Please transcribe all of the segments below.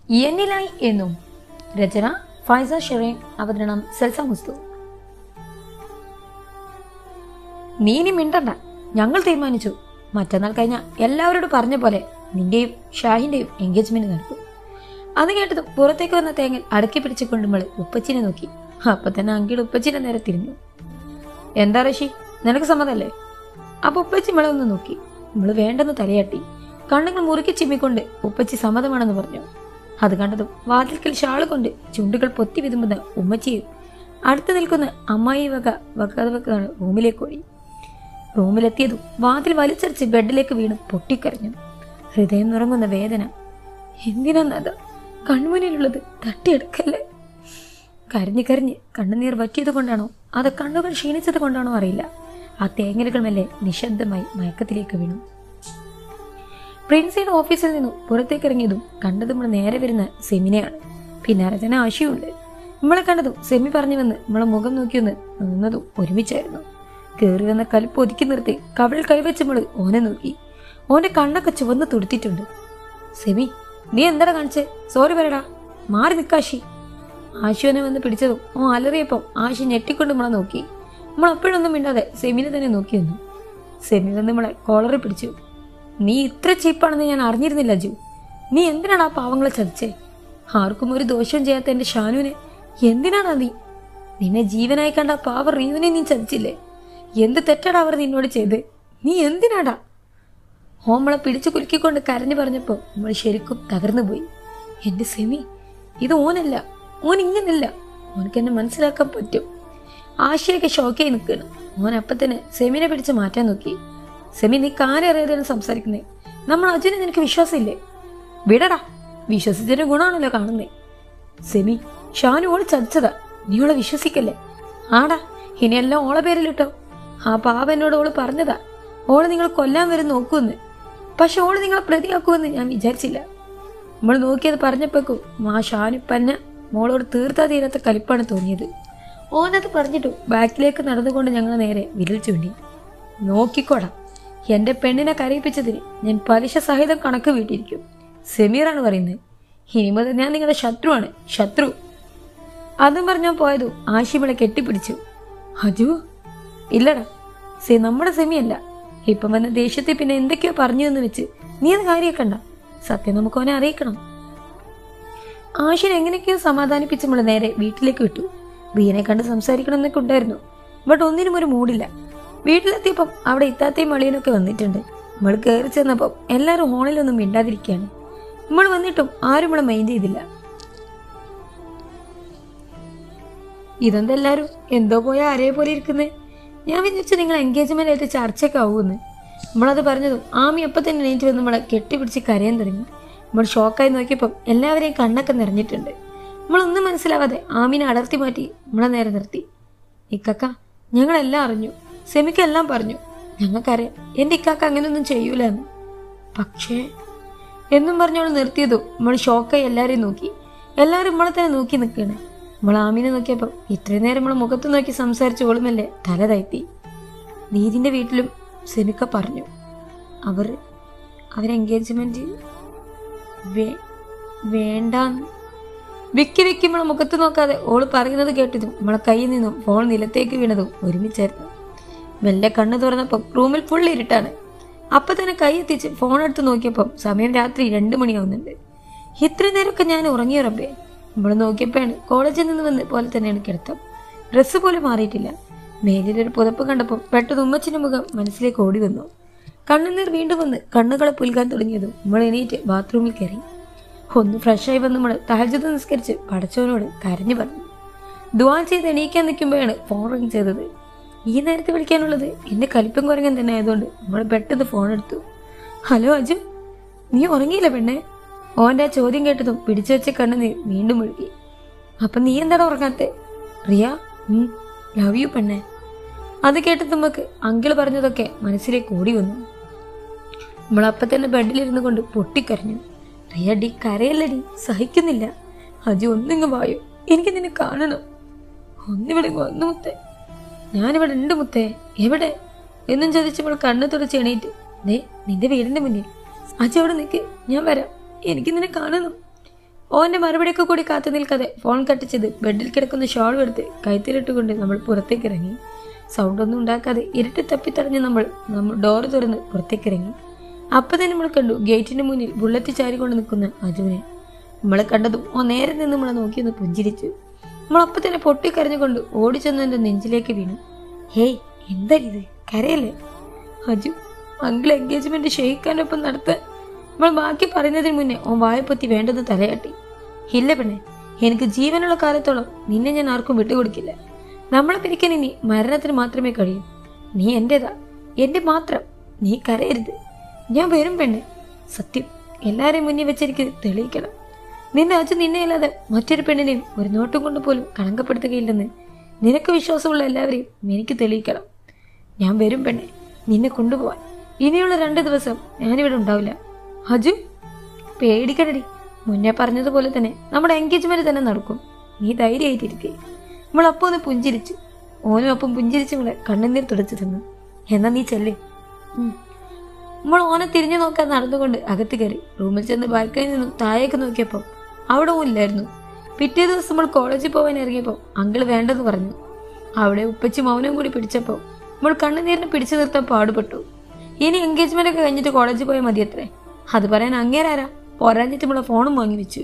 എന്നിലായി എന്നും രചന ഫൈസ ഷെറീൻ അവതരണം സെൽസ മുസ്തു നീ ഇനി മിണ്ടണ്ട ഞങ്ങൾ തീരുമാനിച്ചു മറ്റന്നാൾ കഴിഞ്ഞ എല്ലാവരോടും പറഞ്ഞ പോലെ നിന്റെയും ഷാഹിന്റെയും എൻഗേജ്മെന്റ് നടക്കും അത് കേട്ടതും പുറത്തേക്ക് വന്ന തേങ്ങൽ അടക്കി പിടിച്ചുകൊണ്ട് നമ്മൾ ഉപ്പച്ചിനെ നോക്കി അപ്പൊ തന്നെ അങ്കിൾ ഉപ്പച്ചിനെ നേരെ തിരിഞ്ഞു എന്താ റഷി നിനക്ക് സമ്മതല്ലേ അപ്പൊ ഉപ്പച്ചി നമ്മളെ ഒന്ന് നോക്കി നമ്മള് വേണ്ടെന്ന് തലയാട്ടി കണ്ണുകൾ മുറുക്കി ചിമ്മിക്കൊണ്ട് ഉപ്പച്ചി സമ്മതമാണെന്ന് പറഞ്ഞു അത് കണ്ടതും വാതിൽക്കൽ ഷാള് കൊണ്ട് ചുണ്ടുകൾ പൊത്തി വിതുമ്പുന്ന ഉമ്മച്ചിയും അടുത്ത് നിൽക്കുന്ന അമ്മായി വക വകാതെ റൂമിലേക്ക് ഓടി റൂമിലെത്തിയതും വാതിൽ വലിച്ചടിച്ച് ബെഡിലേക്ക് വീണ് പൊട്ടിക്കരഞ്ഞു ഹൃദയം നുറങ്ങുന്ന വേദന എന്തിനാന്നത് കൺമുന്നിലുള്ളത് തട്ടിയെടുക്കല്ലേ കരഞ്ഞു കരഞ്ഞ് കണ്ണുനീർ വറ്റിയത് കൊണ്ടാണോ അത് കണ്ണുകൾ ക്ഷീണിച്ചത് കൊണ്ടാണോ അറിയില്ല ആ തേങ്ങലുകൾ മെല്ലെ നിശബ്ദമായി മയക്കത്തിലേക്ക് വീണു പ്രിൻസിയുടെ ഓഫീസിൽ നിന്നും പുറത്തേക്ക് ഇറങ്ങിയതും കണ്ടത് നമ്മൾ നേരെ വരുന്ന സെമിനെയാണ് പിന്നെ അരചന ആശയുണ്ട് നമ്മളെ കണ്ടതും സെമി പറഞ്ഞു വന്ന് നമ്മളെ മുഖം നോക്കിയൊന്ന് നിന്നതും ഒരുമിച്ചായിരുന്നു കയറി വന്ന കലിപ്പ് ഒതുക്കി നിർത്തി കവിളിൽ കൈവച്ച് നമ്മൾ ഓനെ നോക്കി ഓന്റെ കണ്ണൊക്കെ ചുവന്ന് തുടുത്തിട്ടുണ്ട് സെമി നീ എന്താടാ കാണിച്ചേ സോറി പറയടാ മാറി നിക്കാശി ആശുവിനെ വന്ന് പിടിച്ചതും ഓ അലറിയപ്പം ആശി ഞെട്ടിക്കൊണ്ട് നമ്മളെ നോക്കി നമ്മൾ അപ്പോഴൊന്നും മിണ്ടാതെ സെമിനെ തന്നെ നോക്കി നിന്നു സെമി വന്ന് നമ്മളെ കോളറിൽ പിടിച്ചു നീ ഇത്ര ചീപ്പാണെന്ന് ഞാൻ അറിഞ്ഞിരുന്നില്ല ജു നീ എന്തിനാണ് ആ പാവങ്ങളെ ചതിച്ചേ ആർക്കും ഒരു ദോഷവും ചെയ്യാത്ത എന്റെ ഷാനുവിനെ എന്തിനാണ് നീ നിന്നെ ജീവനായി കണ്ട ആ പാവ റീവിനെ നീ ചതിച്ചില്ലേ എന്ത് തെറ്റാടാ അവർ നിന്നോട് ചെയ്ത് നീ എന്തിനാടാ ഹോമളെ പിടിച്ചു കുലുക്കിക്കൊണ്ട് കരഞ്ഞു പറഞ്ഞപ്പോൾ നമ്മൾ ശരിക്കും തകർന്നു പോയി എന്റെ സെമി ഇത് ഓനല്ല ഓൻ ഇങ്ങനല്ല ഓനക്ക് എന്നെ മനസ്സിലാക്കാൻ പറ്റും ആശയൊക്കെ ഷോക്കായി നിൽക്കണം ഓൻ അപ്പം തന്നെ സെമിനെ പിടിച്ച് മാറ്റാൻ നോക്കി സെമി നീ കാലറിയാതെയാണ് സംസാരിക്കുന്നേ നമ്മൾ അജുനെ നിനക്ക് വിശ്വാസമില്ലേ വിടടാ വിശ്വസിച്ചതിന്റെ ഗുണമാണല്ലോ കാണുന്നേ സെമി ഷാനു ഓള് ചതിച്ചതാ നീ ഓളെ വിശ്വസിക്കല്ലേ ആടാ ഇനിയെല്ലാം ഓളെ പേരിലിട്ടോ ആ പാവ എന്നോട് ഓള് പറഞ്ഞതാ ഓള് നിങ്ങൾ കൊല്ലാൻ വരും നോക്കുമെന്ന് പക്ഷെ ഓള് നിങ്ങളെ പ്രതിയാക്കുമെന്ന് ഞാൻ വിചാരിച്ചില്ല നമ്മൾ നോക്കിയത് പറഞ്ഞപ്പോക്കും ആ ഷാനിപ്പന്ന മോളോട് തീർത്താ തീരാത്ത കലിപ്പാണ് തോന്നിയത് ഓനത് പറഞ്ഞിട്ടു ബാക്കിലേക്ക് നടന്നുകൊണ്ട് ഞങ്ങൾ നേരെ വിരൽ ചൂണ്ടി നോക്കിക്കോടാ എന്റെ പെണ്ണിനെ കരയിപ്പിച്ചതിന് ഞാൻ പലിശ സഹിതം കണക്ക് വീട്ടിയിരിക്കും സെമീറാണ് പറയുന്നത് ഇനി മുതൽ ഞാൻ നിങ്ങളുടെ ശത്രുവാണ് ശത്രു അതും പറഞ്ഞാൽ പോയതു ആശിമളെ കെട്ടിപ്പിടിച്ചു അജു ഇല്ലടാ സെ നമ്മുടെ സെമിയല്ല ഇപ്പം വന്ന ദേഷ്യത്തിൽ പിന്നെ എന്തൊക്കെയോ പറഞ്ഞു എന്ന് വെച്ച് നീ അത് കാര്യമാക്കണ്ട സത്യം നമുക്ക് അവനെ അറിയിക്കണം ആഷിൻ എങ്ങനെയൊക്കെയോ സമാധാനിപ്പിച്ച് നമ്മൾ നേരെ വീട്ടിലേക്ക് വിട്ടു ബീനെ കണ്ട് സംസാരിക്കണം എന്നൊക്കെ ഉണ്ടായിരുന്നു ബട്ട് ഒന്നിനും ഒരു മൂടില്ല വീട്ടിലെത്തിയപ്പം അവിടെ ഇത്താത്തയും മളിയനൊക്കെ വന്നിട്ടുണ്ട് നമ്മൾ കയറി ചെന്നപ്പം എല്ലാവരും ഹോണിലൊന്നും മിണ്ടാതിരിക്കുകയാണ് നമ്മൾ വന്നിട്ടും ആരും നമ്മളെ മൈൻഡ് ചെയ്തില്ല ഇതെന്തെല്ലാരും എന്തോ പോയ ആരേ പോലെ ഇരിക്കുന്നേ ഞാൻ വിചാരിച്ചു നിങ്ങൾ എൻഗേജ്മെന്റ് ആയിട്ട് ചർച്ചയൊക്കെ ആവുമെന്ന് നമ്മളത് പറഞ്ഞതും ആമി അപ്പം തന്നെ എണീറ്റ് വന്ന് നമ്മളെ കെട്ടിപ്പിടിച്ച് കരയാൻ തുടങ്ങി നമ്മൾ ഷോക്കായി നോക്കിയപ്പം എല്ലാവരെയും കണ്ണൊക്കെ നിറഞ്ഞിട്ടുണ്ട് നമ്മളൊന്നും മനസ്സിലാവാതെ ആമിനെ അടർത്തി മാറ്റി നമ്മളെ നേരെ നിർത്തി ഇക്കക്ക ഞങ്ങളെല്ലാം അറിഞ്ഞു സെമിക്കെല്ലാം പറഞ്ഞു ഞങ്ങൾക്കറിയാം എൻ്റെ ഇക്കാക്ക അങ്ങനെയൊന്നും ചെയ്യൂല എന്ന് പക്ഷേ എന്നും പറഞ്ഞോള് നിർത്തിയതും നമ്മൾ ഷോക്കായി എല്ലാവരെയും നോക്കി എല്ലാവരും നമ്മളെ തന്നെ നോക്കി നിൽക്കുകയാണ് നമ്മൾ ആമിനെ നോക്കിയപ്പോൾ ഇത്രയും നേരം നമ്മളെ മുഖത്ത് നോക്കി സംസാരിച്ച് ഓളുമല്ലേ തല താഴ്ത്തി നീതിൻ്റെ വീട്ടിലും സെമിക്ക പറഞ്ഞു അവർ അവർ എൻഗേജ്മെന്റ് വേ വേണ്ടാന്ന് വിക്കി വിക്കി നമ്മളെ മുഖത്ത് നോക്കാതെ ഓള് പറയുന്നത് കേട്ടതും നമ്മളെ കയ്യിൽ നിന്നും ഫോൺ നിലത്തേക്ക് വീണതും ഒരുമിച്ചായിരുന്നു മെല്ലെ കണ്ണു തുറന്നപ്പം റൂമിൽ ഫുൾ ഇരുട്ടാണ് അപ്പൊ തന്നെ കൈ എത്തിച്ച് ഫോൺ എടുത്ത് നോക്കിയപ്പം സമയം രാത്രി രണ്ടു മണിയാവുന്നുണ്ട് ഇത്ര നേരമൊക്കെ ഞാൻ ഉറങ്ങിയ റബ്ബേ നമ്മൾ നോക്കിയപ്പോഴാണ് കോളേജിൽ നിന്ന് വന്ന് പോലെ തന്നെയാണ് കിടത്തം ഡ്രസ്സ് പോലും മാറിയിട്ടില്ല മേലിലൊരു പുതപ്പ് കണ്ടപ്പോൾ പെട്ടെന്ന് ഉമ്മച്ചിന്റെ മുഖം മനസ്സിലേക്ക് ഓടി വന്നു കണ്ണുനീർ വീണ്ടും വന്ന് കണ്ണുകളെ പുൽകാൻ തുടങ്ങിയതും നമ്മൾ എണീറ്റ് ബാത്റൂമിൽ കയറി ഒന്ന് ഫ്രഷായി വന്ന് നമ്മൾ താഴ്ചത്ത് നിസ്കരിച്ച് പടച്ചവനോട് കരഞ്ഞു പറഞ്ഞു ദുവാൻ ചെയ്ത് എണീക്കാൻ നിൽക്കുമ്പോഴാണ് ഫോൺ റിങ് ചെയ്തത് ഈ നേരത്തെ വിളിക്കാനുള്ളത് എന്റെ കലിപ്പം കുറങ്ങൻ തന്നെ ആയതുകൊണ്ട് നമ്മൾ പെട്ടെന്ന് ഫോൺ എടുത്തു ഹലോ അജു നീ ഉറങ്ങിയില്ല പെണ്ണെ ഓന്റെ ആ ചോദ്യം കേട്ടതും പിടിച്ചു വെച്ച കണ്ണ് നീ വീണ്ടും മുഴുകി അപ്പൊ നീ എന്താടാ ഉറങ്ങാത്തെ റിയ ലവ് യു പെണ്ണെ അത് കേട്ട് നമുക്ക് അങ്കിള് പറഞ്ഞതൊക്കെ മനസ്സിലേക്ക് ഓടി വന്നു നമ്മൾ അപ്പൊ തന്നെ ബെഡിലിരുന്ന് കൊണ്ട് പൊട്ടിക്കരഞ്ഞു റിയ ഡി കരയല്ലടി സഹിക്കുന്നില്ല അജു ഒന്നിങ്ങ് വായോ എനിക്ക് നിന്നെ കാണണം ഒന്നിവിടെ വന്നു മുത്തേ ഞാനിവിടെ ഉണ്ട് മുത്തേ എവിടെ എന്നും ചോദിച്ചപ്പോൾ കണ്ണു തുടച്ച് എണീറ്റ് ദേ നിന്റെ വീടിന്റെ മുന്നിൽ അജു അവിടെ നിൽക്ക് ഞാൻ വരാം എനിക്ക് നിന്നെ കാണണം ഓന്റെ മറുപടിയൊക്കെ കൂടി കാത്തു നിൽക്കാതെ ഫോൺ കട്ടിച്ചത് ബെഡിൽ കിടക്കുന്ന ഷോൾ എടുത്ത് കൈത്തിലിട്ടുകൊണ്ട് നമ്മൾ പുറത്തേക്ക് ഇറങ്ങി സൗണ്ടൊന്നും ഉണ്ടാക്കാതെ ഇരുട്ട് തപ്പിത്തടഞ്ഞ് നമ്മൾ നമ്മൾ ഡോർ തുറന്ന് പുറത്തേക്ക് ഇറങ്ങി അപ്പം തന്നെ നമ്മൾ കണ്ടു ഗേറ്റിന്റെ മുന്നിൽ ബുള്ളറ്റ് ചാരിക്കൊണ്ട് നിൽക്കുന്ന അജുവിനെ നമ്മളെ കണ്ടതും ഓ നേരെ നിന്ന് നമ്മളെ നോക്കി ഒന്ന് പുഞ്ചിരിച്ചു നമ്മൾ അപ്പം തന്നെ പൊട്ടിക്കരഞ്ഞുകൊണ്ട് ഓടിച്ചെന്ന് എൻ്റെ നെഞ്ചിലേക്ക് വീണു ഹേയ് എന്താ ഇത് കരയല്ലേ അജു അങ്കിൾ എൻഗേജ്മെന്റ് ഷെയ്ഖാനൊപ്പം നടത്താൻ നമ്മൾ ബാക്കി പറയുന്നതിന് മുന്നേ ഓൻ വായപ്പൊത്തി വേണ്ടെന്ന് തലയാട്ടി ഇല്ല പെണ്ണെ എനിക്ക് ജീവനുള്ള കാലത്തോളം നിന്നെ ഞാൻ ആർക്കും വിട്ടുകൊടുക്കില്ല നമ്മളെ പിരിക്കാൻ ഇനി മരണത്തിന് മാത്രമേ കഴിയൂ നീ എന്റേതാ എന്റെ മാത്രം നീ കരയരുത് ഞാൻ വരും പെണ്ണെ സത്യം എല്ലാരെയും മുന്നിൽ വെച്ചെനിക്ക് തെളിയിക്കണം നിന്നെ അച്ഛൻ നിന്നെ അല്ലാതെ മറ്റൊരു പെണ്ണിനെയും ഒരു നോട്ടം കൊണ്ട് പോലും കളങ്കപ്പെടുത്തുകയില്ലെന്ന് നിനക്ക് വിശ്വാസമുള്ള എല്ലാവരെയും എനിക്ക് തെളിയിക്കണം ഞാൻ വരും പെണ്ണെ നിന്നെ കൊണ്ടുപോവാൻ ഇനിയുള്ള രണ്ട് ദിവസം ഞാനിവിടെ ഉണ്ടാവില്ല അജു പേടിക്കടടി മുന്നേ പറഞ്ഞതുപോലെ തന്നെ നമ്മുടെ എൻഗേജ്മെന്റ് തന്നെ നടക്കും നീ ധൈര്യമായിട്ടിരിക്കേ നമ്മൾ അപ്പോൾ ഒന്ന് പുഞ്ചിരിച്ചു ഓനും അപ്പം പുഞ്ചിരിച്ചു നമ്മളെ കണ്ണുനീർ തുടച്ചു തന്നു എന്നാ നീ ചെല്ലേ നമ്മൾ ഓനെ തിരിഞ്ഞു നോക്കാൻ നടന്നുകൊണ്ട് അകത്ത് കയറി റൂമിൽ ചെന്ന് ബാൽക്കണിയിൽ നിന്നും താഴേക്ക് നോക്കിയപ്പോൾ അവിടെ ഇല്ലായിരുന്നു പിറ്റേ ദിവസം നമ്മൾ കോളേജിൽ പോകാൻ ഇറങ്ങിയപ്പോൾ അങ്കിള് വേണ്ടെന്ന് പറഞ്ഞു അവിടെ ഉപ്പച്ചി മൗനം കൂടി പിടിച്ചപ്പോൾ നമ്മൾ കണ്ണുനീരിനെ പിടിച്ചു നിർത്താൻ പാടുപെട്ടു ഇനി എൻഗേജ്മെന്റ് ഒക്കെ കഴിഞ്ഞിട്ട് കോളേജിൽ പോയാൽ മതി അത്രേ അത് പറയാൻ അങ്ങേരാരാ പോരാഞ്ഞിട്ട് നമ്മളെ ഫോണും വാങ്ങി വെച്ചു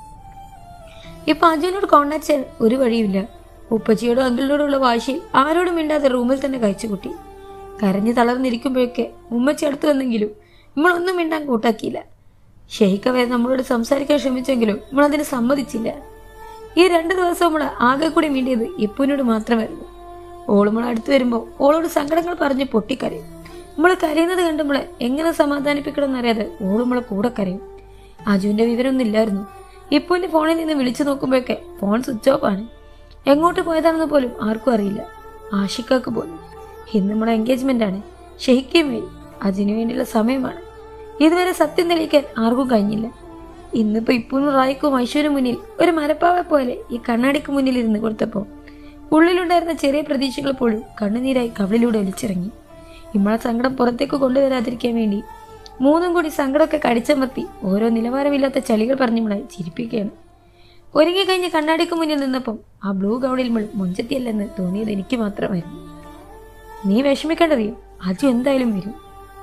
ഇപ്പൊ അജുവിനോട് കോണ്ടാക്ട് ചെയ്യാൻ ഒരു വഴിയുമില്ല ഉപ്പച്ചിയോടും അങ്കിളിനോടുള്ള വാശിയിൽ ആരോടും മിണ്ടാതെ റൂമിൽ തന്നെ കഴിച്ചു കൂട്ടി കരഞ്ഞു തളർന്നിരിക്കുമ്പോഴൊക്കെ ഉമ്മച്ചി അടുത്ത് വന്നെങ്കിലും നമ്മളൊന്നും മിണ്ടാൻ കൂട്ടാക്കിയില്ല ഷെയ്ഖ വരെ നമ്മളോട് സംസാരിക്കാൻ ശ്രമിച്ചെങ്കിലും നമ്മളതിന് സമ്മതിച്ചില്ല ഈ രണ്ട് ദിവസം നമ്മൾ ആകെ കൂടി വേണ്ടിയത് ഇപ്പുവിനോട് മാത്രമായിരുന്നു ഓള് നമ്മളെ അടുത്ത് വരുമ്പോൾ ഓളോട് സങ്കടങ്ങൾ പറഞ്ഞ് പൊട്ടിക്കരയും നമ്മൾ കരയുന്നത് കണ്ട് നമ്മളെ എങ്ങനെ സമാധാനിപ്പിക്കണം എന്നറിയാതെ ഓള് നമ്മളെ കൂടെ കരയും അജുവിന്റെ വിവരമൊന്നും ഇല്ലായിരുന്നു ഇപ്പുവിന്റെ ഫോണിൽ നിന്ന് വിളിച്ചു നോക്കുമ്പോഴൊക്കെ ഫോൺ സ്വിച്ച് ഓഫ് ആണ് എങ്ങോട്ട് പോയതാണെന്ന് പോലും ആർക്കും അറിയില്ല ആഷിക്കാക്ക് പോലും ഇന്ന് നമ്മുടെ എൻഗേജ്മെന്റ് ആണ് ഷെയ്ക്കും വഴി അതിനു വേണ്ടിയുള്ള സമയമാണ് ഇതുവരെ സത്യം തെളിയിക്കാൻ ആർക്കും കഴിഞ്ഞില്ല ഇന്നിപ്പോ ഇപ്പൂനും റായിക്കും ഐശ്വര്യം മുന്നിൽ ഒരു മരപ്പാവെ പോലെ ഈ കണ്ണാടിക്ക് മുന്നിൽ ഇരുന്ന് കൊടുത്തപ്പോൾ ഉള്ളിലുണ്ടായിരുന്ന ചെറിയ പ്രതീക്ഷകൾ പോലും കണ്ണുനീരായി കവിളിലൂടെ ഒലിച്ചിറങ്ങി ഇമ്മളെ സങ്കടം പുറത്തേക്ക് കൊണ്ടുവരാതിരിക്കാൻ വേണ്ടി മൂന്നും കൂടി സങ്കടമൊക്കെ കടിച്ചമർത്തി ഓരോ നിലവാരമില്ലാത്ത ചളികൾ പറഞ്ഞ് നമ്മളെ ചിരിപ്പിക്കുകയാണ് ഒരുങ്ങി കഴിഞ്ഞ് കണ്ണാടിക്ക് മുന്നിൽ നിന്നപ്പം ആ ബ്ലൂ ഗൗണിൽ നമ്മൾ മുഞ്ചത്തിയല്ലെന്ന് തോന്നിയത് എനിക്ക് മാത്രമായിരുന്നു നീ വിഷമിക്കേണ്ടറിയും അജു എന്തായാലും വരും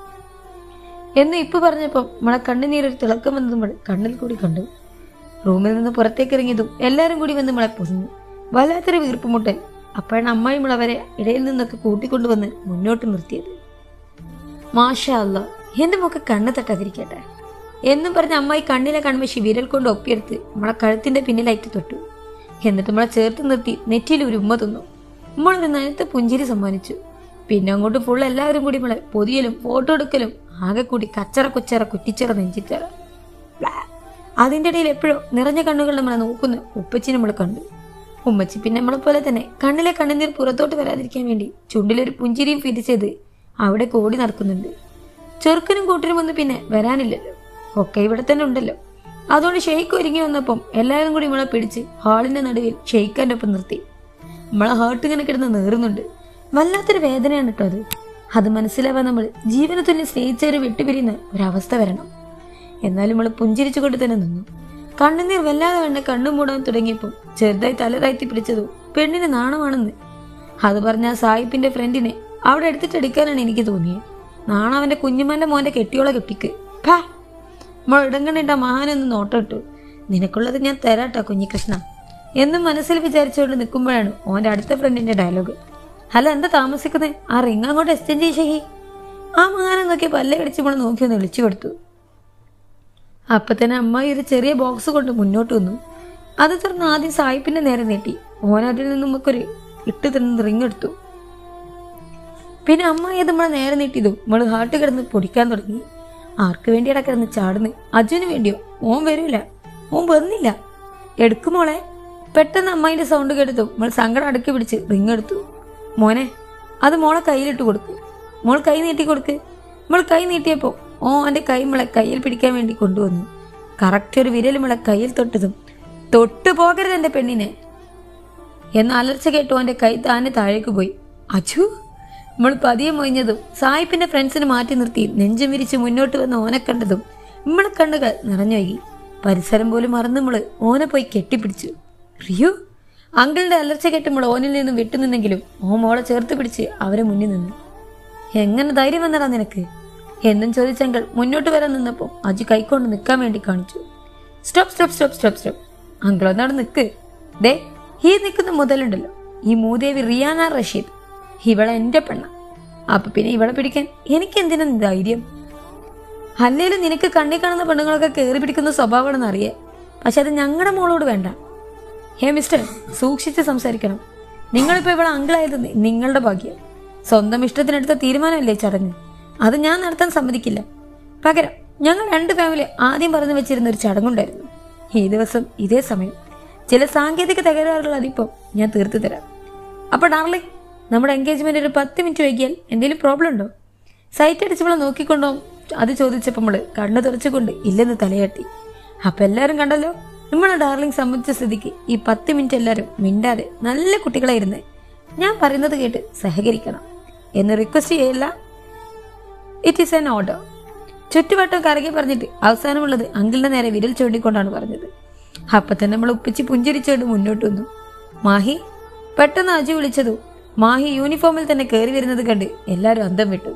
എന്ന് ഇപ്പൊ പറഞ്ഞപ്പം നമ്മളെ കണ്ണുനീരൊരു തിളക്കം വന്നത് നമ്മൾ കണ്ണിൽ കൂടി കണ്ടു റൂമിൽ നിന്ന് പുറത്തേക്ക് ഇറങ്ങിയതും എല്ലാവരും കൂടി വന്ന് നമ്മളെ പൊതിഞ്ഞു വല്ലാത്തൊരു വീർപ്പുമുട്ടൽ അപ്പോഴാണ് അമ്മായി അവരെ ഇടയിൽ നിന്നൊക്കെ കൂട്ടിക്കൊണ്ടുവന്ന് മുന്നോട്ട് നിർത്തിയത് മാഷാ അല്ല എന്റെ മുഖം കണ്ണ് തട്ടാതിരിക്കട്ടെ എന്നും പറഞ്ഞ അമ്മായി കണ്ണിലെ കൺമശി വിരൽ കൊണ്ട് ഒപ്പിയെടുത്ത് നമ്മളെ കഴുത്തിന്റെ പിന്നിലായിട്ട് തൊട്ടു എന്നിട്ട് നമ്മളെ ചേർത്ത് നിർത്തി നെറ്റിയിൽ ഒരു ഉമ്മ തിന്നു നമ്മളൊരു നനുത്ത പുഞ്ചിരി സമ്മാനിച്ചു പിന്നെ അങ്ങോട്ട് ഫുൾ എല്ലാവരും കൂടി നമ്മളെ പൊതിയലും ഫോട്ടോ എടുക്കലും ആകെ കൂടി കച്ചറ കുച്ചറ കുറ്റിച്ചറ നെഞ്ചിച്ചറ ബ്ലാ. അതിന്റെ ഇടയിൽ എപ്പോഴോ നിറഞ്ഞ കണ്ണുകൾ നമ്മളെ നോക്കുന്ന ഉപ്പച്ചി നമ്മൾ കണ്ടു ഉമ്മച്ചി പിന്നെ നമ്മളെ പോലെ തന്നെ കണ്ണിലെ കണ്ണുനീർ പുറത്തോട്ട് വരാതിരിക്കാൻ വേണ്ടി ചുണ്ടിലൊരു പുഞ്ചിരിയും ഫിരിച്ചത് അവിടെ കോടി നടക്കുന്നുണ്ട് ചെറുക്കനും കൂട്ടരും ഒന്നും പിന്നെ വരാനില്ലല്ലോ ഒക്കെ ഇവിടെ തന്നെ ഉണ്ടല്ലോ അതുകൊണ്ട് ഷെയ്ക്ക് ഒരുങ്ങി വന്നപ്പം എല്ലാവരും കൂടി നമ്മളെ പിടിച്ച് ഹാളിന്റെ നടുവിൽ ഷെയ്ക്കാൻ്റെ ഒപ്പം നിർത്തി നമ്മളെ ഹാർട്ട് ഇങ്ങനെ കിടന്ന് നേറുന്നുണ്ട് വല്ലാത്തൊരു വേദനയാണ് കേട്ടോ അത് അത് മനസ്സിലാവാൻ നമ്മൾ ജീവനെ തന്നെ സ്നേഹിച്ചവരെ വിട്ടുപിരിയുന്ന ഒരവസ്ഥ വരണം എന്നാലും നമ്മൾ പുഞ്ചിരിച്ചുകൊണ്ട് തന്നെ നിന്നു കണ്ണുനീർ വല്ലാതെ കണ്ട് കണ്ണു മൂടാൻ തുടങ്ങിയപ്പോൾ ചെറുതായി തല താഴ്ത്തി പിടിച്ചതും പെണ്ണിന് നാണമാണെന്ന് അത് പറഞ്ഞ ആ സായിപ്പിന്റെ ഫ്രണ്ടിനെ അവിടെ എടുത്തിട്ടടിക്കാനാണ് എനിക്ക് തോന്നിയത് നാണം അവന്റെ കുഞ്ഞുമാന്റെ മോന്റെ കെട്ടിയോളെ കെട്ടിക്ക് ഭാ നമ്മൾ ഇടങ്ങണിട്ട മഹാനൊന്ന് നോട്ടിട്ടു നിനക്കുള്ളത് ഞാൻ തരാട്ടോ കുഞ്ഞികൃഷ്ണ എന്നും മനസ്സിൽ വിചാരിച്ചുകൊണ്ട് നിൽക്കുമ്പോഴാണ് ഓന്റെ അടുത്ത ഫ്രണ്ടിന്റെ ഡയലോഗ് ഹലോ എന്താ താമസിക്കുന്നത് ആ റിങ് അങ്ങോട്ട് എക്സ്ചേഞ്ച് ചെയ്യ് ആ മഹാനെ നോക്കി പല്ലെ കടിച്ച് നമ്മൾ നോക്കി ഒന്ന് വിളിച്ചു കൊടുത്തു അപ്പൊ തന്നെ അമ്മായി ഒരു ചെറിയ ബോക്സ് കൊണ്ട് മുന്നോട്ട് വന്നു അത് തുറന്ന് ആദ്യം സായിപ്പിന്റെ നേരെ നീട്ടി ഓൻ അതിൽ നിന്ന് നമുക്കൊരു ഇട്ട് തിന്ന് റിങ് എടുത്തു പിന്നെ അമ്മായി അത് നമ്മളെ നേരെ നീട്ടിയതും നമ്മൾ ഹാർട്ട് കിടന്ന് പൊടിക്കാൻ തുടങ്ങി ആർക്ക് വേണ്ടിയാടാ കിടന്ന് ചാടുന്ന് അജുവിന് വേണ്ടിയോ ഓൻ വരൂല ഓൻ വന്നില്ല എടുക്കുമോളെ പെട്ടെന്ന് അമ്മായിന്റെ സൗണ്ട് കേട്ടതും നമ്മൾ സങ്കടം അടക്കി പിടിച്ച് റിങ് എടുത്തു മോനെ അത് മോളെ കയ്യിലിട്ട് കൊടുക്ക് മോൾ കൈ നീട്ടി കൊടുക്ക് നമ്മൾ കൈ നീട്ടിയപ്പോൾ ഓ എൻ്റെ കൈ നമ്മളെ കയ്യിൽ പിടിക്കാൻ വേണ്ടി കൊണ്ടുവന്നു കറക്റ്റ് ഒരു വിരൽ നമ്മളെ കയ്യിൽ തൊട്ടതും തൊട്ടു പോകരുത് എൻ്റെ പെണ്ണിനെ എന്ന അലർച്ച കേട്ടു അവന്റെ കൈ താനെ താഴേക്ക് പോയി അച്ചു നമ്മൾ പതിയെ മൊഴിഞ്ഞതും സായിപ്പിന്റെ ഫ്രണ്ട്സിനെ മാറ്റി നിർത്തി നെഞ്ചും വിരിച്ച് മുന്നോട്ട് വന്ന ഓനെ കണ്ടതും നമ്മളെ കണ്ണുകൾ നിറഞ്ഞൊഴുകി പരിസരം പോലും മറന്ന് നമ്മള് ഓനെ പോയി കെട്ടിപ്പിടിച്ചു റിയു അങ്കിളിന്റെ അലർച്ച കേട്ട് നമ്മൾ ഓനിൽ നിന്നും വിട്ടുനിന്നെങ്കിലും ഓ മോളെ ചേർത്ത് പിടിച്ച് അവരെ മുന്നിൽ നിന്നു എങ്ങനെ ധൈര്യം വന്നടാ നിനക്ക് എന്നും ചോദിച്ചങ്കൾ മുന്നോട്ട് വരാൻ നിന്നപ്പോൾ അജു കൈക്കൊണ്ട് നിൽക്കാൻ വേണ്ടി കാണിച്ചു stop stop stop stop stop uncle ഒന്നാട് നിൽക്ക് ദേ ഈ നിൽക്കുന്ന മുതലുണ്ടല്ലോ ഈ മൂദേവി റിയാന റഷീദ് ഇവളെ എന്റെ പെണ്ണ അപ്പൊ പിന്നെ ഇവളെ പിടിക്കാൻ എനിക്ക് എന്തിനാ ധൈര്യം അല്ലേലും നിനക്ക് കണ്ണി കാണുന്ന പെണ്ണുങ്ങളൊക്കെ കയറി പിടിക്കുന്ന സ്വഭാവമാണെന്ന് അറിയേ പക്ഷെ അത് ഞങ്ങളുടെ മോളോട് വേണ്ട ഹേ മിസ്റ്റർ സൂക്ഷിച്ച് സംസാരിക്കണം നിങ്ങളിപ്പോൾ ഇവിടെ അങ്കിളായത് നി- നിങ്ങളുടെ ഭാഗ്യം സ്വന്തം ഇഷ്ടത്തിനെടുത്ത തീരുമാനമല്ലേ ഈ ചടങ്ങ് അത് ഞാൻ നടത്താൻ സമ്മതിക്കില്ല പകരം ഞങ്ങൾ രണ്ട് ഫാമിലി ആദ്യം പറഞ്ഞു വെച്ചിരുന്ന ഒരു ചടങ്ങുണ്ടായിരുന്നു ഈ ദിവസം ഇതേ സമയം ചില സാങ്കേതിക തകരാറുകൾ അതിപ്പോൾ ഞാൻ തീർത്തു തരാം അപ്പോൾ ഡാർലിംഗ് നമ്മുടെ എൻഗേജ്മെന്റ് ഒരു പത്ത് മിനിറ്റ് വൈകിയാൽ എന്തെങ്കിലും പ്രോബ്ലം ഉണ്ടോ സൈറ്റ് അടിച്ചവളെ നോക്കിക്കൊണ്ടോ അത് ചോദിച്ചപ്പോൾ നമ്മള് കണ്ണു തുറച്ചുകൊണ്ട് ഇല്ലെന്ന് തലയാട്ടി അപ്പൊ എല്ലാരും കണ്ടല്ലോ നമ്മളെ ഡാർലിംഗ് സംബന്ധിച്ച സ്ഥിതിക്ക് ഈ പത്ത് മിനിറ്റ് എല്ലാവരും മിണ്ടാതെ നല്ല കുട്ടികളായിരുന്നേ ഞാൻ പറയുന്നത് കേട്ട് സഹകരിക്കണം എന്ന് റിക്വസ്റ്റ് ചെയ്യില്ല ഇറ്റ് ഈസ് എൻ ഓർഡർ ചുറ്റുവട്ടം കറങ്ങി പറഞ്ഞിട്ട് അവസാനമുള്ളത് അങ്കിളിന്റെ നേരെ വിരൽ ചൂണ്ടിക്കൊണ്ടാണ് പറഞ്ഞത് അപ്പൊ തന്നെ നമ്മൾ ഉപ്പിച്ച് പുഞ്ചിരിച്ചുകൊണ്ട് മുന്നോട്ട് വന്നു മാഹി പെട്ടെന്ന് അജു വിളിച്ചതു മാഹി യൂണിഫോമിൽ തന്നെ കയറി വരുന്നത് കണ്ട് എല്ലാവരും അന്തം വിട്ടു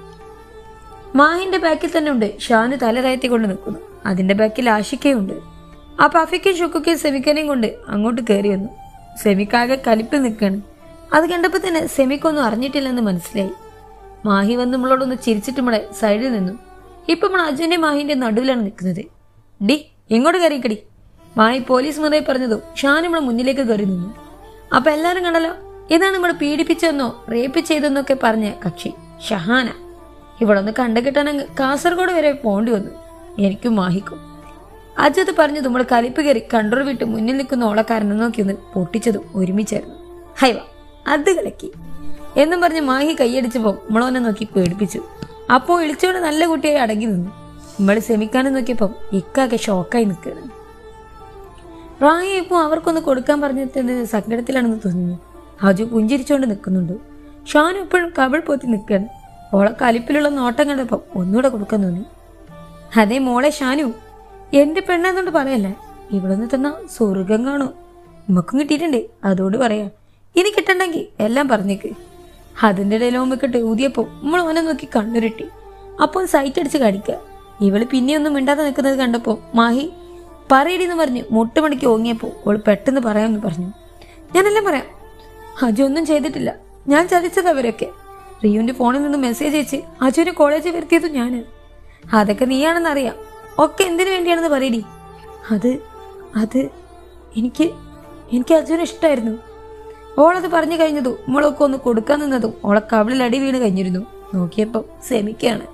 മാഹിന്റെ ബാക്കിൽ തന്നെ ഉണ്ട് ഷാനു തല കയറ്റി കൊണ്ട് നിൽക്കുന്നു അതിന്റെ ബാക്കിൽ ആഷിക്കയുണ്ട് ആ പഫിക്കും ഷുക്കും സെമിക്കനെയും കൊണ്ട് അങ്ങോട്ട് കയറി വന്നു സെമിക്കാകെ കലിപ്പിൽ നിൽക്കാണ് അത് കണ്ടപ്പോൾ തന്നെ സെമിക്കൊന്നും അറിഞ്ഞിട്ടില്ലെന്ന് മനസ്സിലായി മാഹി വന്ന് നമ്മളോടൊന്ന് ചിരിച്ചിട്ട് നമ്മളെ സൈഡിൽ നിന്നു ഇപ്പൊ നമ്മൾ അജുന്റെ മാഹിന്റെ നടുവിലാണ് നിൽക്കുന്നത് ഡി ഇങ്ങോട്ട് കയറിക്കടി മാഹി പോലീസ് മുറയെ പറഞ്ഞതും ഷാൻ നമ്മളെ മുന്നിലേക്ക് കയറി നിന്നു അപ്പൊ എല്ലാരും കണ്ടല്ലോ ഇതാണ് നമ്മൾ പീഡിപ്പിച്ചെന്നോ റേപ്പ് ചെയ്തെന്നൊക്കെ പറഞ്ഞ കക്ഷി ഷഹാന ഇവളൊന്ന് കണ്ടു കിട്ടാൻ അങ്ങ് കാസർഗോഡ് വരെ പോണ്ടി വന്നു എനിക്കും മാഹിക്കും അജത് പറഞ്ഞതും നമ്മൾ കലിപ്പ് കയറി കൺട്രോൾ വിട്ട് മുന്നിൽ നിൽക്കുന്ന ഓളക്കാരനെ നോക്കി ഒന്ന് പൊട്ടിച്ചതും ഒരുമിച്ചായിരുന്നു ഹൈവ അത് കളിക്കി എന്നും പറഞ്ഞ് മാഹി കൈയടിച്ചപ്പോൾ നമ്മളോനെ നോക്കി പേടിപ്പിച്ചു അപ്പോൾ ഇളിച്ചോട് നല്ല കുട്ടിയായി അടങ്ങി നിന്നു നമ്മൾ ശ്രമിക്കാനും നോക്കിയപ്പം ഇക്കാകെ ഷോക്കായി നിൽക്കുകയാണ് റായി ഇപ്പോൾ അവർക്കൊന്ന് കൊടുക്കാൻ പറഞ്ഞത് സങ്കടത്തിലാണെന്ന് തോന്നുന്നു അജു പുഞ്ചിരിച്ചുകൊണ്ട് നിൽക്കുന്നുണ്ട് ഷാൻ എപ്പോഴും കവിൾ പോത്തി നിൽക്കുകയാണ് ഓളെ കലിപ്പിലുള്ള നോട്ടം കണ്ടപ്പം ഒന്നുകൂടെ കൊടുക്കാൻ തോന്നി അതേ മോളെ ഷാനു എന്റെ പെണ്ണെന്നുകൊണ്ട് പറയല്ലേ ഇവിടുന്ന് തന്ന സ്വർഗം കാണും നമുക്കും കിട്ടിയിട്ടുണ്ട് അതുകൊണ്ട് പറയാ ഇനി കിട്ടണ്ടെങ്കിൽ എല്ലാം പറഞ്ഞേക്ക് അതിന്റെ ഇടയിൽ ഓമ്മക്കിട്ട് ഊതിയപ്പോ നമ്മൾ ഓനെ നോക്കി കണ്ണുരുട്ടി അപ്പോൾ സൈറ്റ് അടിച്ച് കടിക്കുക ഇവള് പിന്നെയൊന്നും മിണ്ടാതെ നിൽക്കുന്നത് കണ്ടപ്പോ മാഹി പറയടിന്ന് പറഞ്ഞ് മുട്ടുമണിക്ക് ഓങ്ങിയപ്പോ അവൾ പെട്ടെന്ന് പറയാമെന്ന് പറഞ്ഞു ഞാനെല്ലാം പറയാം അജു ഒന്നും ചെയ്തിട്ടില്ല ഞാൻ ചതിച്ചത് അവരൊക്കെ റിയുവിന്റെ ഫോണിൽ നിന്ന് മെസ്സേജ് അയച്ച് അജുവിനെ കോളേജിൽ വരുത്തിയത് ഞാന് അതൊക്കെ നീയാണെന്നറിയാം ഒക്കെ എന്തിനു വേണ്ടിയാണെന്ന് പറയടി അത് അത് എനിക്ക് എനിക്ക് അജുവിനെ ഇഷ്ടമായിരുന്നു ഓളത് പറഞ്ഞു കഴിഞ്ഞതും നമ്മളൊക്കെ ഒന്ന് കൊടുക്കാൻ നിന്നതും ഓളെ കവിളിൽ അടി വീണ് കഴിഞ്ഞിരുന്നു നോക്കിയപ്പം സെമിക്കാണ്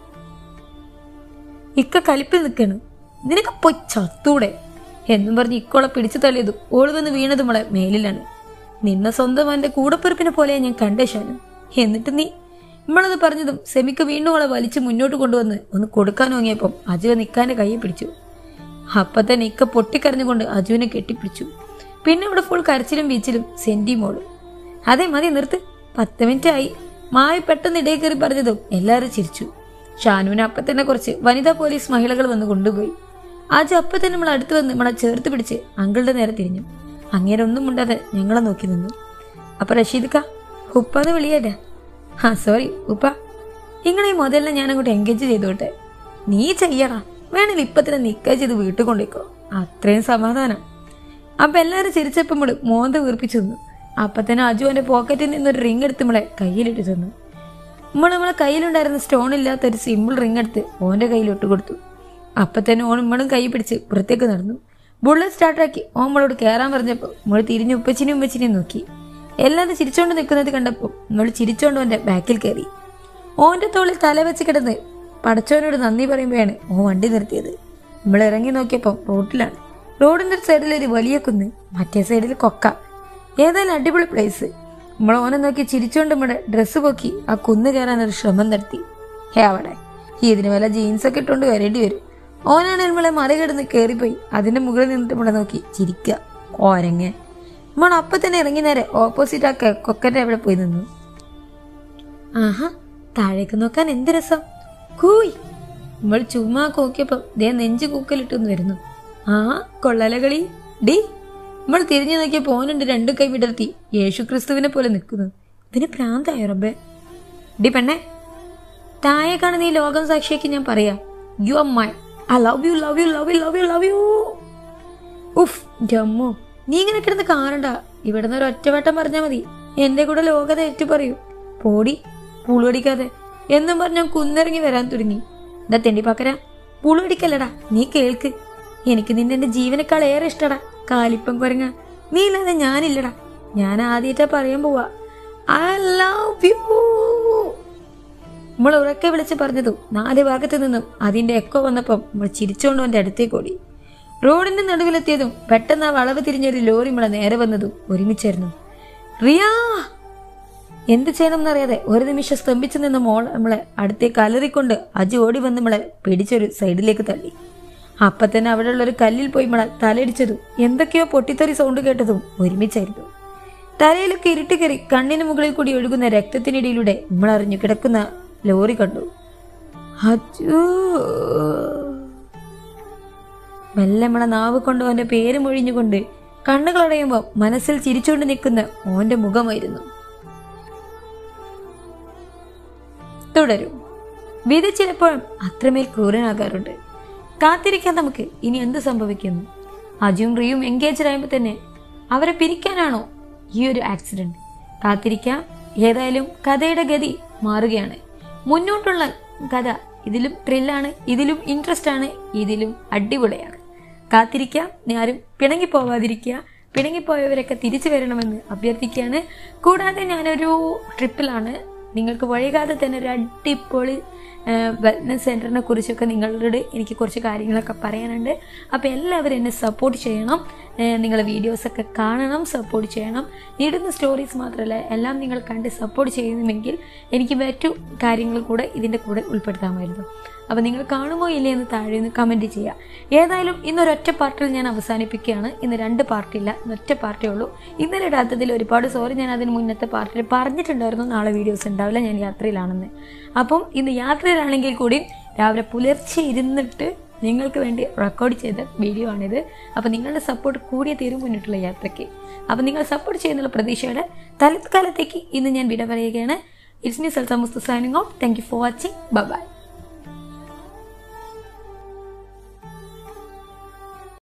ഇക്ക കലിപ്പിൽ നിൽക്കാണ് നിനക്ക് പോയി ചത്തൂടെ എന്നും പറഞ്ഞ് ഇക്കോളെ പിടിച്ചു തള്ളിയതും ഓള് വന്ന് വീണതും മോളെ മേലിലാണ് നിന്നെ സ്വന്തം അവന്റെ കൂടപ്പിറപ്പിനെ പോലെ ഞാൻ കണ്ടേ ഷാനു എന്നിട്ട് നീ നമ്മളത് പറഞ്ഞതും സെമിക്ക് വീണ്ടും അവളെ വലിച്ച് മുന്നോട്ട് കൊണ്ടുവന്ന് ഒന്ന് കൊടുക്കാൻ വാങ്ങിയപ്പം അജുവ നിൽക്കാന്റെ കൈയെ പിടിച്ചു അപ്പൊ തന്നെ ഇക്ക പൊട്ടിക്കരഞ്ഞുകൊണ്ട് അജുവിനെ കെട്ടിപ്പിടിച്ചു പിന്നെ അവിടെ ഫുൾ കരച്ചിലും ബീച്ചിലും സെന്റി മോള് അതെ മതി നിർത്ത് പത്ത് മിനിറ്റ് ആയി മായ പെട്ടെന്ന് ഇടയിൽ കയറി പറഞ്ഞതും എല്ലാവരും ചിരിച്ചു ഷാനുവിനെ അപ്പൊ തന്നെ കുറച്ച് വനിതാ പോലീസ് മഹിളകൾ വന്ന് കൊണ്ടുപോയി ആജ് അപ്പൊ തന്നെ നമ്മൾ അടുത്ത് വന്ന് നമ്മളെ ചേർത്ത് പിടിച്ച് അങ്കിളുടെ നേരെ തിരിഞ്ഞു അങ്ങേരെ ഒന്നും മുണ്ടാതെ ഞങ്ങളെ നോക്കി നിന്നു അപ്പൊ റഷീദ്ക്ക ഉപ്പാന്ന് വിളിയാറ്റാ ആ സോറി ഉപ്പ നിങ്ങളെ ഈ മുതലിനെ ഞാൻ അങ്ങോട്ട് എൻഗേജ് ചെയ്തോട്ടെ നീ ചെയ്യടാ വേണമെങ്കിൽ ഇപ്പൊ തന്നെ നിക്ക ചെയ്ത് വീട്ടിൽ കൊണ്ടേക്കോ അത്രയും സമാധാനം അപ്പൊ എല്ലാരും ചിരിച്ചപ്പോൾ നമ്മള് മോന്ത വീർപ്പിച്ചു തന്നു അപ്പൊ തന്നെ അജു എന്റെ പോക്കറ്റിൽ നിന്ന് ഒരു റിങ് എടുത്ത് നമ്മളെ കയ്യിലിട്ട് തന്നു നമ്മൾ നമ്മളെ കയ്യിലുണ്ടായിരുന്ന സ്റ്റോൺ ഇല്ലാത്ത ഒരു സിമ്പിൾ റിങ് എടുത്ത് ഓന്റെ കയ്യിൽ ഇട്ട് കൊടുത്തു അപ്പൊ തന്നെ ഓൺ നമ്മളും കൈ പിടിച്ച് പുറത്തേക്ക് നടന്നു ബുള്ളറ്റ് സ്റ്റാർട്ടാക്കി ഓൻ നമ്മളോട് കയറാൻ പറഞ്ഞപ്പോൾ നമ്മൾ തിരിഞ്ഞ് ഉപ്പച്ചിനെയും ഉമ്മച്ചിനെയും നോക്കി എല്ലാവരും ചിരിച്ചോണ്ട് നിൽക്കുന്നത് കണ്ടപ്പോൾ നമ്മൾ ചിരിച്ചോണ്ട് ഓന്റെ ബാക്കിൽ കയറി ഓന്റെ തോളിൽ തല വെച്ച് കിടന്ന് പടച്ചോനോട് നന്ദി പറയുമ്പോഴാണ് ഓൻ വണ്ടി നിർത്തിയത് നമ്മൾ ഇറങ്ങി നോക്കിയപ്പോൾ റോഡിലാണ് റോഡിന്റെ ഒരു സൈഡിൽ ഒരു വലിയ കുന്ന് മറ്റേ സൈഡിൽ കൊക്ക ഏതായാലും അടിപൊളി പ്ലേസ് നമ്മൾ ഓനെ നോക്കി ചിരിച്ചോണ്ട് നമ്മുടെ ഡ്രസ്സ് പൊക്കി ആ കുന്ന് കയറാൻ ഒരു ശ്രമം നടത്തി ഹേ അവിടെ ഇതിന് വല്ല ജീൻസ് ഒക്കെ ഇട്ടുകൊണ്ട് വരേണ്ടി വരും ഓനാണ് നമ്മളെ മറികടന്ന് കയറിപ്പോയി അതിന്റെ മുകളിൽ നിന്നിട്ട് നമ്മളെ നോക്കി ചിരിക്കുക ഓരങ്ങ നമ്മൾ അപ്പൊ തന്നെ ഇറങ്ങി നേരെ ഓപ്പോസിറ്റ് ആ ക- കൊക്കന്റെ അവിടെ പോയി നിന്നു ആഹാ താഴേക്ക് നോക്കാൻ എന്ത് രസം കൂയ് നമ്മൾ ചുമ്മാ നോക്കിയപ്പോ ദേ നെഞ്ച് കൂക്കലിട്ടൊന്ന് വരുന്നു ആ കൊള്ളല കളി ഡി നമ്മൾ തിരിഞ്ഞു നോക്കിയ പോനുണ്ട് രണ്ടു കൈ വിടർത്തി യേശു ക്രിസ്തുവിനെ പോലെ നിൽക്കുന്നു ഇതിന് പ്രാന്തായോ റബ്ബേ ഡി പെണ്ണെ താഴെ കാണുന്ന ഈ ലോകം സാക്ഷിയാക്കി ഞാൻ പറയാം you are my I love you love you love you love you love you ഉഫ് ജമ്മു നീ ഇങ്ങനെ കിടന്ന് കാണണ്ട ഇവിടുന്ന് ഒരു ഒറ്റവട്ടം പറഞ്ഞാൽ മതി എന്റെ കൂടെ ലോകത ഏറ്റു പറയൂ പോടി പുളുവടിക്കാതെ എന്നും പറഞ്ഞ കുന്നിറങ്ങി വരാൻ തുടങ്ങി എന്താ തെണ്ടി പക്കര പുളുവടിക്കല്ലടാ നീ കേൾക്ക് എനിക്ക് നിന്നെ എന്റെ ജീവനേക്കാൾ ഏറെ ഇഷ്ടടാ കാലിപ്പം കുരങ്ങ നീ ഇല്ലാതെ ഞാനില്ലടാ ഞാൻ ആദ്യമായിട്ടാ പറയാൻ പോവാ ഐ ലവ് യു നമ്മൾ ഉറക്കെ വിളിച്ച് പറഞ്ഞതും നാല് ഭാഗത്തു നിന്നും അതിന്റെ എക്കോ വന്നപ്പം നമ്മൾ ചിരിച്ചുകൊണ്ട് അവന്റെ അടുത്തേക്ക് ഓടി റോഡിന്റെ നടുവിലെത്തിയതും പെട്ടെന്ന് ആ വളവ് തിരിഞ്ഞൊരു ലോറി നമ്മളെ നേരെ വന്നതും ഒരുമിച്ചായിരുന്നു റിയാ എന്ത് ചെയ്യണമെന്നറിയാതെ ഒരു നിമിഷം സ്തംഭിച്ചു നിന്ന മോൾ നമ്മളെ അടുത്തേക്ക് അലറിക്കൊണ്ട് അജി ഓടി വന്ന് നമ്മളെ പിടിച്ചൊരു സൈഡിലേക്ക് തള്ളി അപ്പൊ തന്നെ അവിടെയുള്ള ഒരു കല്ലിൽ പോയി നമ്മളെ തലയിടിച്ചതും എന്തൊക്കെയോ പൊട്ടിത്തെറി സൗണ്ട് കേട്ടതും ഒരുമിച്ചായിരുന്നു തലയിലൊക്കെ ഇരുട്ട് കയറി കണ്ണിന് മുകളിൽ കൂടി ഒഴുകുന്ന രക്തത്തിനിടയിലൂടെ നമ്മൾ അറിഞ്ഞു കിടക്കുന്ന ലോറി കണ്ടു അച്ചോ മെല്ലെ നമ്മളെ നാവ് കൊണ്ട് അവന്റെ പേര് മൊഴിഞ്ഞുകൊണ്ട് കണ്ണുകളടയുമ്പോൾ മനസ്സിൽ ചിരിച്ചുകൊണ്ട് നിൽക്കുന്ന ഓന്റെ മുഖമായിരുന്നു തുടരും വിധി ചിലപ്പോഴും അത്രമേൽ ക്രൂരനാകാറുണ്ട് കാത്തിരിക്കാൻ നമുക്ക് ഇനി എന്ത് സംഭവിക്കുന്നു അജുവും റിയും എൻഗേജഡ് ആയപ്പോൾ തന്നെ അവരെ പിരിക്കാനാണോ ഈ ഒരു ആക്സിഡന്റ് കാത്തിരിക്കാം ഏതായാലും കഥയുടെ ഗതി മാറുകയാണ് മുന്നോട്ടുള്ള കഥ ഇതിലും ത്രില്ലാണ് ഇതിലും ഇൻട്രസ്റ്റ് ആണ് ഇതിലും അടിപൊളിയാണ് കാത്തിരിക്കാം ആരും പിണങ്ങി പോവാതിരിക്കുക പിണങ്ങിപ്പോയവരൊക്കെ തിരിച്ചു വരണമെന്ന് അഭ്യർത്ഥിക്കുകയാണ് കൂടാതെ ഞാനൊരു ട്രിപ്പിലാണ് നിങ്ങൾക്ക് വൈകാതെ തന്നെ ഒരു അടിപൊളി വെൽനസ് സെൻറ്ററിനെ കുറിച്ചൊക്കെ നിങ്ങളോട് എനിക്ക് കുറച്ച് കാര്യങ്ങളൊക്കെ പറയാനുണ്ട് അപ്പോൾ എല്ലാവരും എന്നെ സപ്പോർട്ട് ചെയ്യണം നിങ്ങളെ വീഡിയോസൊക്കെ കാണണം സപ്പോർട്ട് ചെയ്യണം ഇടുന്ന സ്റ്റോറീസ് മാത്രമല്ല എല്ലാം നിങ്ങൾ കണ്ട് സപ്പോർട്ട് ചെയ്യുന്നുമെങ്കിൽ എനിക്ക് മറ്റു കാര്യങ്ങൾ കൂടെ ഇതിൻ്റെ കൂടെ ഉൾപ്പെടുത്താമായിരുന്നു അപ്പോൾ നിങ്ങൾ കാണുമോ ഇല്ലേ എന്ന് താഴെ ഒന്ന് കമൻറ്റ് ചെയ്യുക ഏതായാലും ഇന്നൊരൊറ്റ പാർട്ടിൽ ഞാൻ അവസാനിപ്പിക്കുകയാണ് ഇന്ന് രണ്ട് പാർട്ടിയില്ല ഒറ്റ പാർട്ടിയേ ഉള്ളൂ ഇന്നലെ ഇടാത്തതിൽ ഒരുപാട് സോറി ഞാൻ അതിന് മുന്നത്തെ പാർട്ടിയിൽ പറഞ്ഞിട്ടുണ്ടായിരുന്നു നാളെ വീഡിയോസ് ഉണ്ടാവില്ല ഞാൻ യാത്രയിലാണെന്ന് അപ്പം ഇന്ന് യാത്രയിലാണെങ്കിൽ കൂടി രാവിലെ പുലർച്ചെ ഇരുന്നിട്ട് നിങ്ങൾക്ക് വേണ്ടി റെക്കോർഡ് ചെയ്ത വീഡിയോ ആണിത് അപ്പോൾ നിങ്ങളുടെ സപ്പോർട്ട് കൂടിയ തീരും മുന്നിട്ടുള്ള യാത്രയ്ക്ക് അപ്പോൾ നിങ്ങൾ സപ്പോർട്ട് ചെയ്യുന്നുള്ള പ്രതീക്ഷയുടെ തലക്കാലത്തേക്ക് ഇന്ന് ഞാൻ വിട പറയുകയാണ് ഇറ്റ്സ് മീ സൽസാ മുസ്തു signing out thank you for watching by